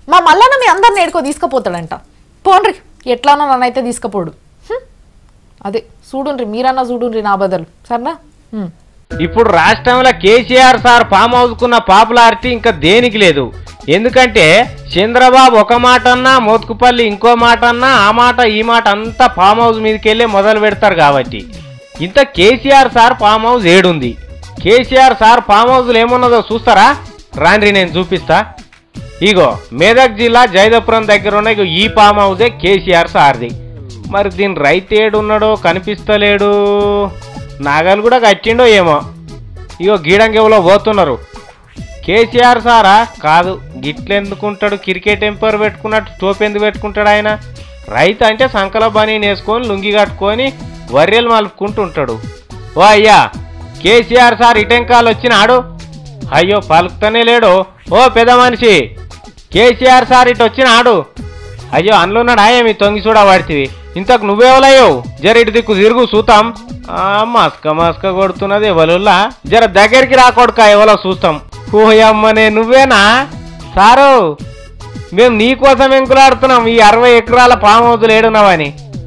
మా మల్లన్న మీ అందరిని ఏడుకో తీసుకుపోతాడంట పోన్రి ఎట్లానో నన్నైతే తీసుకుపోడు హ్మ్. అదే చూడుండ్రి మీరన్నా చూడుండ్రి నా బదులు సరేనా హ్మ్. ఇప్పుడు రాష్ట్రంలో కేసీఆర్ సార్ ఫామ్ హౌస్కున్న పాపులారిటీ ఇంకా దేనికి లేదు ఎందుకంటే చంద్రబాబు ఒక మాట అన్నా మోత్కుపల్లి ఇంకో మాట అన్నా ఆ మాట ఈ మాట అంతా ఫామ్ హౌస్ మీదకి వెళ్ళి మొదలు పెడతారు కాబట్టి ఇంత కేసీఆర్ సార్ ఫామ్ హౌస్ ఏడుంది కేసీఆర్ సార్ ఫామ్ హౌస్లో ఏమున్నదో చూస్తారా రాండ్రి నేను చూపిస్తా ఇగో మేదక్ జిల్లా జైదపురం దగ్గర ఉన్న ఇగో ఈ ఫామ్ హౌసే కేసీఆర్ సార్ది మరి దీని రైతు ఏడున్నాడో కనిపిస్తలేడు నాగలు కూడా కట్టిండో ఏమో ఇగో గీడంగెవలో పోతున్నారు కేసీఆర్ సారా కాదు గిట్లెందుకుంటాడు క్రికెట్ ఎంపైర్ పెట్టుకున్నట్టు టోపీ ఎందుకు పెట్టుకుంటాడు ఆయన రైతు అంటే సంకల బనీ వేసుకొని లుంగి కట్టుకొని వర్రెలు మలుపుకుంటూ ఉంటాడు ఓ అయ్యా కేసీఆర్ సార్ ఇటెంకాలు వచ్చినాడు అయ్యో పలుకుతానే లేడు ఓ పెద్ద మనిషి కేసీఆర్ సార్ ఇటు వచ్చినాడు అయ్యో అందులోన్నాడు ఆయా మీ తొంగి చూడ వాడితివి ఇంతకు నువ్వేవలయ్యో జర ఇటు దిక్కు తిరుగు చూతాం ఆ, మస్క మస్క కొడుతున్నది ఎవరుల్లా జర దగ్గరికి రాకొడుక ఎవరో చూస్తాం ఓ అమ్మనే నువ్వేనా సారు మేము నీకోసం ఎంకులాడుతున్నాం ఈ అరవై ఎకరాల పాము హౌజులు ఏడున్నావని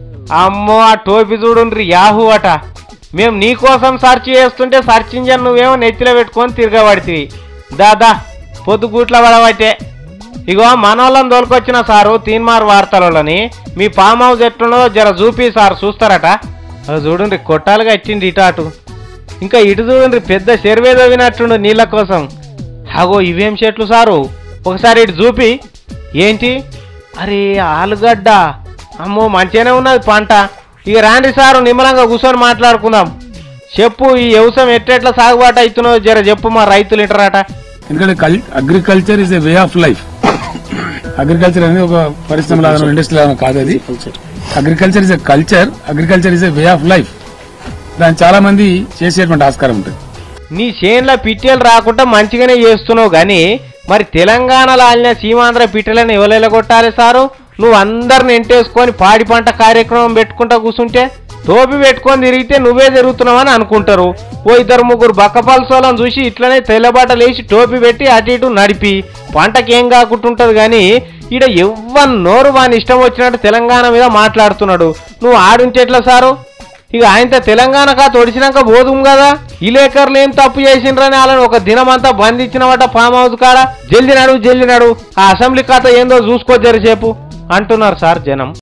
అమ్మో ఆ టోపీ చూడుండ్రి యాహూ అట మేము నీకోసం సెర్చ్ చేస్తుంటే సెర్చ్ ఇంజన్ నువ్వేమో నెత్తిలో పెట్టుకొని తిరగబడితివి దాదా పొద్దుగూట్ల పడబట్టే ఇగో మనోళ్ళని తోలుకొచ్చిన సారు తీన్మార్ వార్తలని మీ ఫామ్ హౌస్ ఎట్లున్నదో జర చూపి సార్ చూస్తారట అది చూడండి కొట్టాలుగా ఇచ్చింది ఇటు అటు ఇంకా ఇటు చూడండి పెద్ద చెరువే తవ్వినట్టుండు నీళ్ళ కోసం అగో ఇవేం చెట్లు సారు ఒకసారి ఇటు చూపి ఏంటి అరే ఆలుగడ్డ అమ్మో మంచిగానే ఉన్నది పంట ఇక రాండి సారు నిమ్మలంగా కూర్చొని మాట్లాడుకుందాం చెప్పు ఈ వ్యవసాయం ఎట్టెట్లా సాగుబాటు అవుతున్నదో జర చెప్పు మా రైతులు ఇంటరాట ఎందుకంటే agriculture is a way of life agriculture అనేది ఒక పరిశ్రమ లాగా ఇండస్ట్రీ లాగా కాదు అది agriculture is a culture agriculture is a way of life దాన్ని చాలా మంది చేసేటువంటి ఆస్కారం ఉంటుంది నీ చేన్ల పిట్టెలు రాకుండా మంచిగానే చేస్తున్నావు గాని మరి తెలంగాణలో ఆలిన సీమాంధ్ర పిట్టెలను ఎవరెలా కొట్టాలి సారు నువ్వు అందరిని ఎంటేసుకొని పాడి పంట కార్యక్రమం పెట్టుకుంటా కూర్చుంటే టోపీ పెట్టుకొని తిరిగితే నువ్వే తిరుగుతున్నావని అనుకుంటారు ఓ ఇద్దరు ముగ్గురు బక్కపల్సోలను చూసి ఇట్లనే తెల్లబట్టలు వేసి టోపీ పెట్టి అటు ఇటు నడిపి పంటకేం కాకుంటుంటది కానీ ఈడ ఎవ్వన్ నోరు వాని ఇష్టం వచ్చినట్టు తెలంగాణ మీద మాట్లాడుతున్నాడు నువ్వు ఆడుంటే ఎట్లా సారు ఇక ఆయనతో తెలంగాణ కా తొడిచినాక పోదుం కదా ఇలేకర్లు ఏం తప్పు చేసిండ్రని వాళ్ళని ఒక దినమంతా బంధించినవట ఫామ్ హౌస్ కాడ జల్ది నడు జల్ది నడు ఆ అసెంబ్లీ ఖాతా ఏందో చూసుకో జరిసేపు అంటున్నారు సార్ జనం